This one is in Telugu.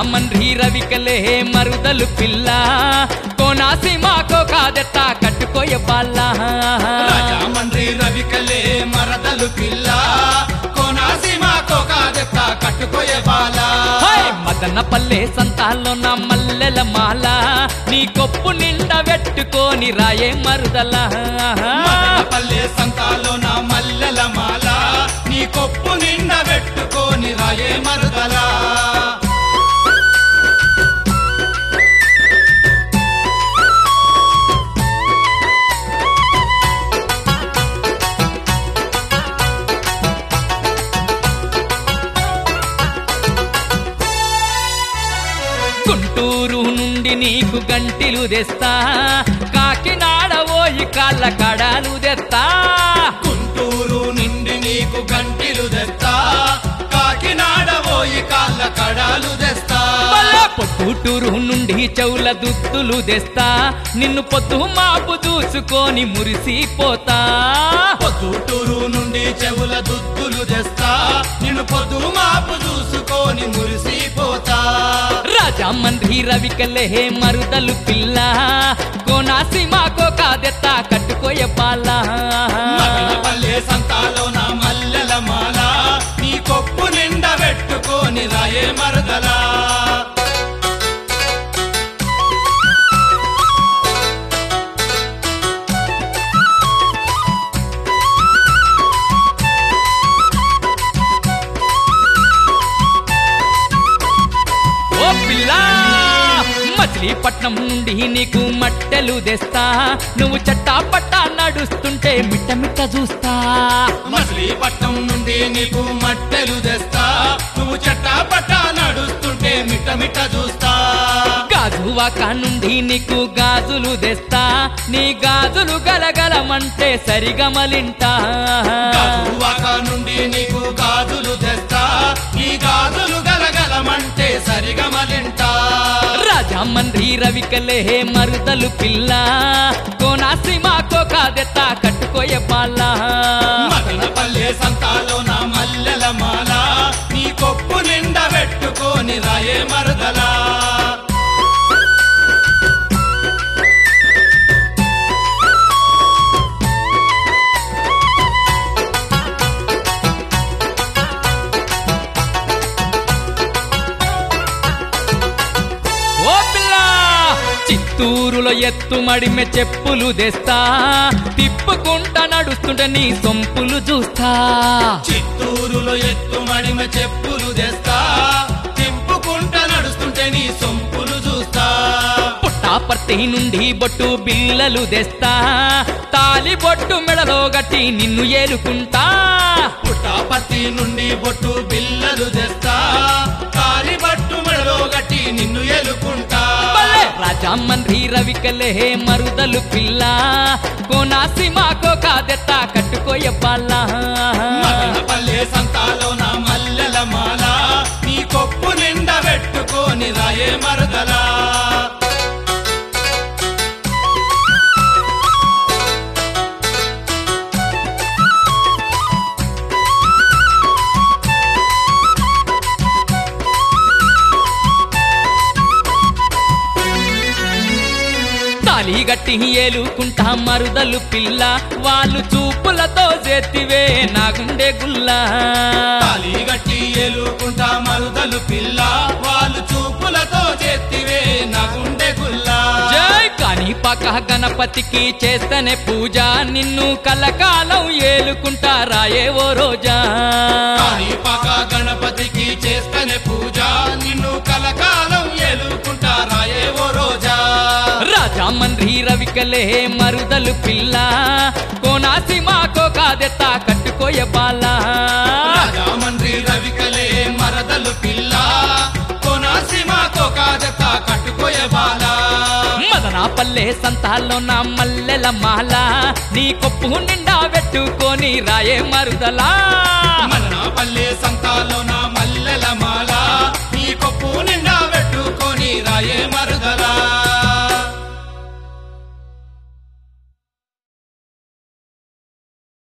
రాజామండ్రి రవికలే మరుదలు పిల్ల కోనాసీమాకో కాదెత్త కట్టుకోయ బాల రాజామండ్రి రవికలే మరదలు పిల్ల కోనాసీమ కోకాదెత్త కట్టుకోయే బాల మదన పల్లె సంతాల్లో నా మల్లెల మాల నీ కొప్పు నిండా పెట్టుకొని రాయే మరుదల మదనపల్లె సంతాలో నా మల్లెల మాల నీ కొప్పు నిండా పెట్టుకొని రాయే మరదలా గుంటూరు నుండి నీకు గంటిలు తెస్తా కాకినాడ ఓయి కాళ్ళ కడాలు తెస్తా గుంటూరు నిండి నీకు గంటిలు తెస్తా కాకినాడ పోయి కాళ్ళ కడాలు తెస్తా మళ్ళా పొద్దుటూరు నుండి చెవుల దుద్దులు తెస్తా నిన్ను పొద్దు మాపు చూసుకొని మురిసిపోతా పొద్దుటూరు నుండి చెవుల దుద్దులు తెస్తా నిన్ను పొద్దు మాపు చూసుకొని మురిసిపోతా రాజామండ్రి రవికలే మరుదలు పిల్ల కోనాసీమాకో కాదెత్త కట్టుకోయ బాల మదనపల్లె సంతాలో నా మల్లెల మాల నీ కొప్పు నిండా పెట్టుకొని రాయే మరదలా ఓ పిల్ల మచిలీపట్నం నుండి నీకు మట్టెలు తెస్తా నువ్వు చట్టా పట్టా నడుస్తుంటే మిట్ట మిట్ట చూస్తా మచిలీపట్నం నుండి నీకు మట్టెలు తెస్తా నువ్వు చట్టా పట్టా నడుస్తుంటే మిట్ట మిట్ట చూస్తా గాజువాక నుండి నీకు గాజులు తెస్తా నీ గాజులు గలగలమంటే సరిగమలింటా గాజువాక నుండి నీకు గాజులు తెస్తా నీ గాజులు గలగలమంటే సరిగమలింటా రాజామండ్రి రవికలే మరుదలు పిల్ల కోనాసీమాకో కాదెత్త కట్టుకోయ బాల మదనపల్లె సంతాలో నా మల్లెల మాల నీ కొప్పు నిండా పెట్టుకొని రాయే మరదలా ఓ పిల్ల చిత్తూరులో ఎత్తు మడిమె చెప్పులు తెస్తా తిప్పుకుంటా నడుస్తుంటే నీ సొంపులు చూస్తా చిత్తూరులో ఎత్తు మడిమ చెప్పులు తెస్తా తింపుకుంటా నడుస్తుంటే నీ సొంపులు చూస్తా పుట్టాపర్తి నుండి బొట్టు బిల్లలు తెస్తా తాలి బొట్టు మెడలో గట్టి నిన్ను ఏలుకుంటా పుట్టాపర్తి నుండి బొట్టు బిల్లలు తెస్తా కాలి బట్టు మెడలో గట్టి నిన్ను ఎలుకుంటా భలే! రాజామండ్రి రవికలే మరుదలు పిల్ల కోనాసీమాకో కాదెత్త కట్టుకోయ బాల మదనపల్లె సంతాలో నా మల్లెల మాల నీ కొప్పు నిండా పెట్టుకొని రాయే మరదలా తాలి గట్టి ఏలుకుంటా మరుదలు పిల్ల వాళ్ళు చూపులతో చేతివే నా గుండె గుల్లా తాలి గట్టి ఎలుకుంటా మరుదలు పిల్ల వాళ్ళు చూపులతో చేతివే నా గుండె గుల్లా జై కాని పక్క గణపతికి చేస్తనే పూజ నిన్ను కలకాలం ఏలుకుంటా రాయే ఓ రోజా కాణిపాక గణపతికి చేస్తనే పూజ నిన్ను కలకాలం ఎలుకుంటారా ఏవో రోజా రాజామండ్రి రవికలే మరుదలు పిల్ల కోనాసీమాకో కాదెత్త కట్టుకోయ బాల రాజామండ్రి రవికలే మరదలు పిల్ల కోనాసీమ కోకాజత కట్టుకోయే బాల మదనాపల్లె సంతాల్లో నా మల్లెల మాల నీ కొప్పు నిండా పెట్టుకొని రాయే మరుదలా మదనపల్లె సంతాలో నా మల్లెల